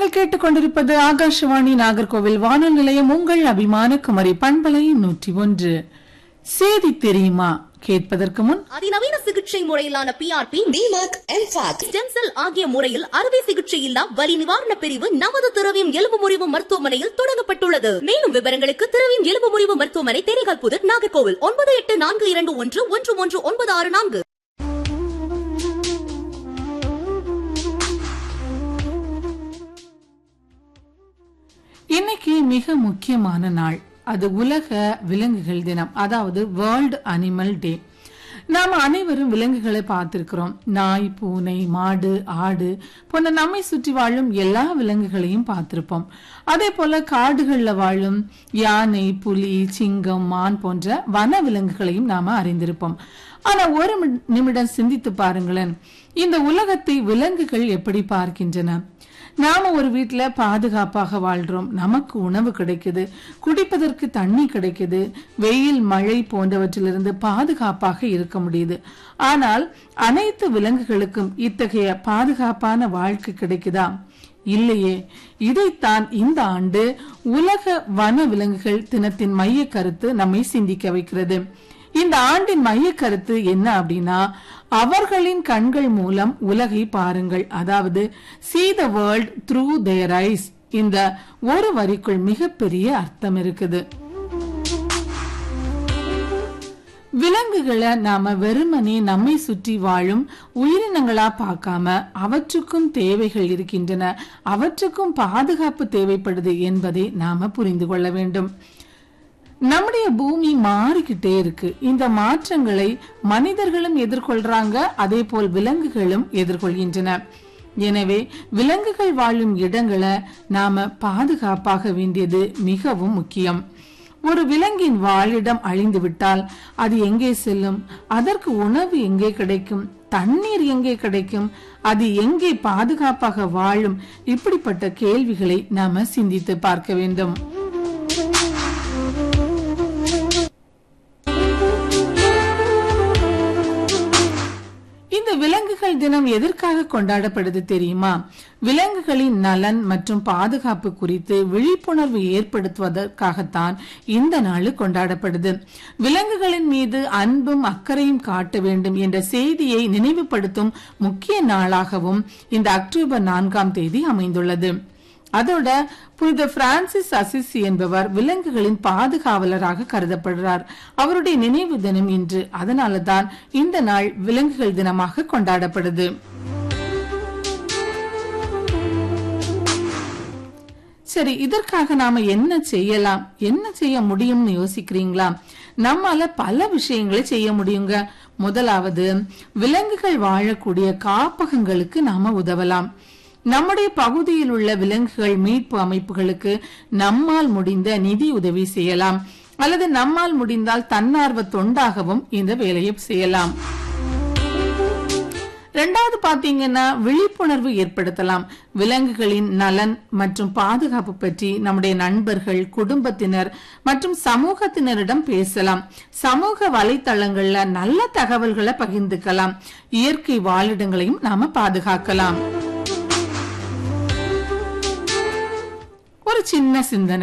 நீங்கள் கேட்டுக்கொண்டிருப்பது ஆகாஷவாணி நாகர்கோவில் வானொலி நிலையம் உங்கள் அபிமான குமரி பண்பலை நூற்றி ஒன்று செய்தி தெரியுமா கேட்பதற்கு முன் அதிநவீன சிகிச்சை முறையிலான PRP DMAC MFAC stem cell ஆகிய முறையில் அறுவை சிகிச்சை இல்லா வலி நிவாரண பிரிவு நமது திரவியம் எலும்பு முறிவு மருத்துவமனையில் தொடங்கப்பட்டுள்ளது மேலும் விவரங்களுக்கு திரவியம் எலும்பு முறிவு மருத்துவமனை தேனிகால் புதர் நாகர்கோவில் ஒன்பது எட்டு நான்கு இரண்டு ஒன்று ஒன்று ஒன்று ஒன்பது ஆறு நான்கு இன்னைக்கு மிக முக்கியமான நாள் அது உலக விலங்குகள் தினம் அதாவது வேர்ல்ட் அனிமல் டே நாம் அனைவரும் விலங்குகளை பார்த்திருக்கிறோம் நாய் பூனை மாடு ஆடு போன்ற நம்மை சுற்றி வாழும் எல்லா விலங்குகளையும் பார்த்திருப்போம் அதே போல காடுகள்ல வாழும் யானை புலி சிங்கம் மான் போன்ற வன விலங்குகளையும் நாம அறிந்திருப்போம் ஆனா ஒரு மி- நிமிடம் சிந்தித்து பாருங்களேன் இந்த உலகத்தை விலங்குகள் எப்படி பார்க்கின்றன நாம ஒரு வீட்ல பாதுகாப்பாக வாழ்றோம் நமக்கு உணவு கிடைக்குது குடிப்பதற்கு தண்ணி கிடைக்குது வெயில் மழை போன்றவற்றிலிருந்து பாதுகாப்பாக இருக்க முடியுது ஆனால் அனைத்து விலங்குகளுக்கும் இத்தகைய பாதுகாப்பான வாழ்க்கை கிடைக்குதா இல்லையே இதைத்தான் இந்த ஆண்டு உலக வன விலங்குகள் தினத்தின் மைய கருத்து நம்மை சிந்திக்க வைக்கிறது இந்த ஆண்டின் மைய கருத்து என்ன அப்படின்னா அவர்களின் கண்கள் மூலம் உலகை பாருங்கள் அதாவது see the world through their eyes இந்த ஒரு வரிக்குள் மிகப்பெரிய அர்த்தம் இருக்குது விலங்குகளை நாம வெறுமனே நம்மை சுற்றி வாழும் உயிரினங்களா பார்க்காம அவற்றுக்கும் தேவைகள் இருக்கின்றன அவற்றுக்கும் பாதுகாப்பு தேவைப்படுது என்பதை நாம புரிந்து கொள்ள வேண்டும் நம்முடைய பூமி மாறிக்கிட்டே இருக்கு இந்த மாற்றங்களை மனிதர்களும் எதிர்கொள்றாங்க அதே போல் விலங்குகளும் எதிர்கொள்கின்றன எனவே விலங்குகள் வாழும் இடங்களை நாம பாதுகாப்பாக வேண்டியது மிகவும் முக்கியம் ஒரு விலங்கின் வாழிடம் அழிந்து விட்டால் அது எங்கே செல்லும் அதற்கு உணவு எங்கே கிடைக்கும் தண்ணீர் எங்கே கிடைக்கும் அது எங்கே பாதுகாப்பாக வாழும் இப்படிப்பட்ட கேள்விகளை நாம சிந்தித்து பார்க்க வேண்டும் இந்த விலங்குகள் தினம் எதற்காக கொண்டாடப்படுது தெரியுமா விலங்குகளின் நலன் மற்றும் பாதுகாப்பு குறித்து விழிப்புணர்வு ஏற்படுத்துவதற்காகத்தான் இந்த நாள் கொண்டாடப்படுது விலங்குகளின் மீது அன்பும் அக்கறையும் காட்ட வேண்டும் என்ற செய்தியை நினைவுபடுத்தும் முக்கிய நாளாகவும் இந்த அக்டோபர் நான்காம் தேதி அமைந்துள்ளது அதோட புனித பிரான்சிஸ் அசிசி என்பவர் விலங்குகளின் பாதுகாவலராக கருதப்படுறார் அவருடைய நினைவு தினம் இன்று அதனால தான் இந்த நாள் விலங்குகள் தினமாக கொண்டாடப்படுது சரி இதற்காக நாம என்ன செய்யலாம் என்ன செய்ய முடியும்னு யோசிக்கிறீங்களா நம்மால பல விஷயங்களை செய்ய முடியுங்க முதலாவது விலங்குகள் வாழக்கூடிய காப்பகங்களுக்கு நாம உதவலாம் நம்முடைய பகுதியில் உள்ள விலங்குகள் மீட்பு அமைப்புகளுக்கு நம்மால் முடிந்த நிதி உதவி செய்யலாம் அல்லது நம்மால் முடிந்தால் தன்னார்வ தொண்டாகவும் இந்த வேலையை செய்யலாம் ரெண்டாவது பாத்தீங்கன்னா விழிப்புணர்வு ஏற்படுத்தலாம் விலங்குகளின் நலன் மற்றும் பாதுகாப்பு பற்றி நம்முடைய நண்பர்கள் குடும்பத்தினர் மற்றும் சமூகத்தினரிடம் பேசலாம் சமூக வலைத்தளங்கள்ல நல்ல தகவல்களை பகிர்ந்துக்கலாம் இயற்கை வாழிடங்களையும் நாம பாதுகாக்கலாம் ஒரு சின்ன சிந்தனை